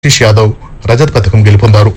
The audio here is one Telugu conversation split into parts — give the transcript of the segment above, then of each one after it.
శిష్ యాదవ్ రజత పథకం గెలుపొందారు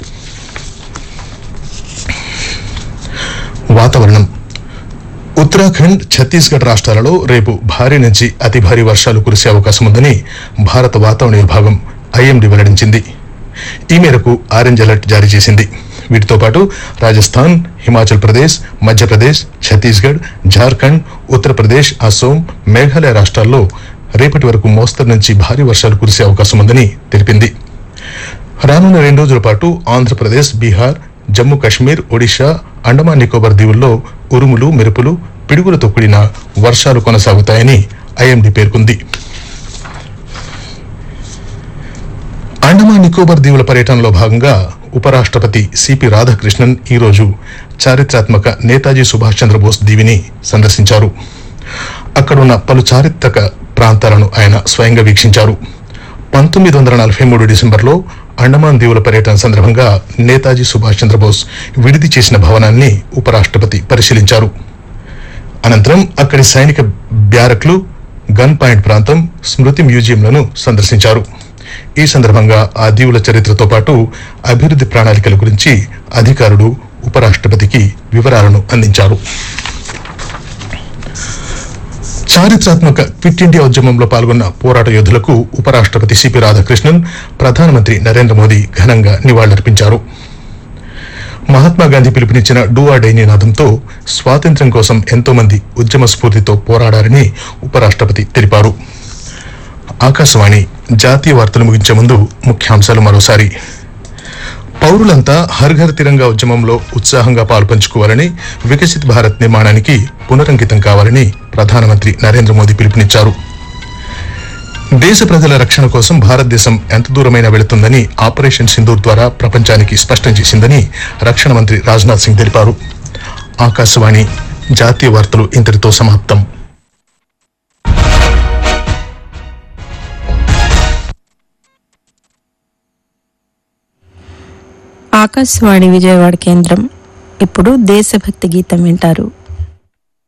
వాతావరణం ఉత్తరాఖండ్ ఛత్తీస్గఢ్ రాష్ట్రాలలో రేపు భారీ నుంచి అతి భారీ వర్షాలు కురిసే అవకాశం ఉందని భారత వాతావరణ విభాగం ఐఎండీ వెల్లడించింది ఈ మేరకు ఆరెంజ్ అలర్ట్ జారీ చేసింది వీటితో పాటు రాజస్థాన్ హిమాచల్ ప్రదేశ్ మధ్యప్రదేశ్ ఛత్తీస్గఢ్ జార్ఖండ్ ఉత్తరప్రదేశ్ అసోం మేఘాలయ రాష్ట్రాల్లో రేపటి వరకు మోస్తరు నుంచి భారీ వర్షాలు కురిసే అవకాశం ఉందని తెలిపింది రానున్న రెండు రోజుల పాటు ఆంధ్రప్రదేశ్ బీహార్ జమ్మూ కాశ్మీర్ ఒడిశా అండమాన్ నికోబార్ దీవుల్లో ఉరుములు మెరుపులు పిడుగులతో కూడిన వర్షాలు కొనసాగుతాయని ఐఎండీ పేర్కొంది అండమాన్ నికోబార్ దీవుల పర్యటనలో భాగంగా ఉపరాష్ట్రపతి సిపి రాధాకృష్ణన్ ఈరోజు చారిత్రాత్మక నేతాజీ సుభాష్ చంద్రబోస్ దీవిని సందర్శించారు అక్కడున్న పలు చారిత్రక ప్రాంతాలను ఆయన స్వయంగా వీక్షించారు పంతొమ్మిది వందల నలభై మూడు డిసెంబర్లో అండమాన్ దీవుల పర్యటన సందర్భంగా నేతాజీ సుభాష్ చంద్రబోస్ విడిది చేసిన భవనాన్ని ఉపరాష్ట్రపతి పరిశీలించారు అనంతరం అక్కడి సైనిక బ్యారక్లు గన్ పాయింట్ ప్రాంతం స్మృతి మ్యూజియంలను సందర్శించారు ఈ సందర్భంగా ఆ దీవుల చరిత్రతో పాటు అభివృద్ధి ప్రణాళికల గురించి అధికారులు ఉపరాష్ట్రపతికి వివరాలను అందించారు చారిత్రాత్మక క్విట్ ఇండియా ఉద్యమంలో పాల్గొన్న పోరాట యోధులకు ఉపరాష్ట్రపతి సిపి రాధాకృష్ణన్ ప్రధానమంత్రి నరేంద్ర మోదీ ఘనంగా నివాళులర్పించారు మహాత్మా గాంధీ పిలుపునిచ్చిన డూ ఆ డై నినాదంతో స్వాతంత్ర్యం కోసం ఎంతో మంది ఉద్యమ స్ఫూర్తితో పోరాడారని ఉపరాష్ట్రపతి తెలిపారు ఆకాశవాణి జాతీయ వార్తలు ముగించే ముందు ముఖ్యాంశాలు మరోసారి పౌరులంతా హర్ ఘర్ తిరంగా ఉద్యమంలో ఉత్సాహంగా పాల్పంచుకోవాలని వికసిత్ భారత్ నిర్మాణానికి పునరంకితం కావాలని ప్రధానమంత్రి నరేంద్ర మోదీ పిలుపునిచ్చారు దేశ ప్రజల రక్షణ కోసం భారతదేశం ఎంత దూరమైనా వెళుతుందని ఆపరేషన్ సింధూర్ ద్వారా ప్రపంచానికి స్పష్టం చేసిందని రక్షణ మంత్రి రాజ్నాథ్ సింగ్ తెలిపారు ఆకాశవాణి జాతీయ వార్తలు ఇంతటితో సమాప్తం ఆకాశవాణి విజయవాడ కేంద్రం ఇప్పుడు దేశభక్తి గీతం వింటారు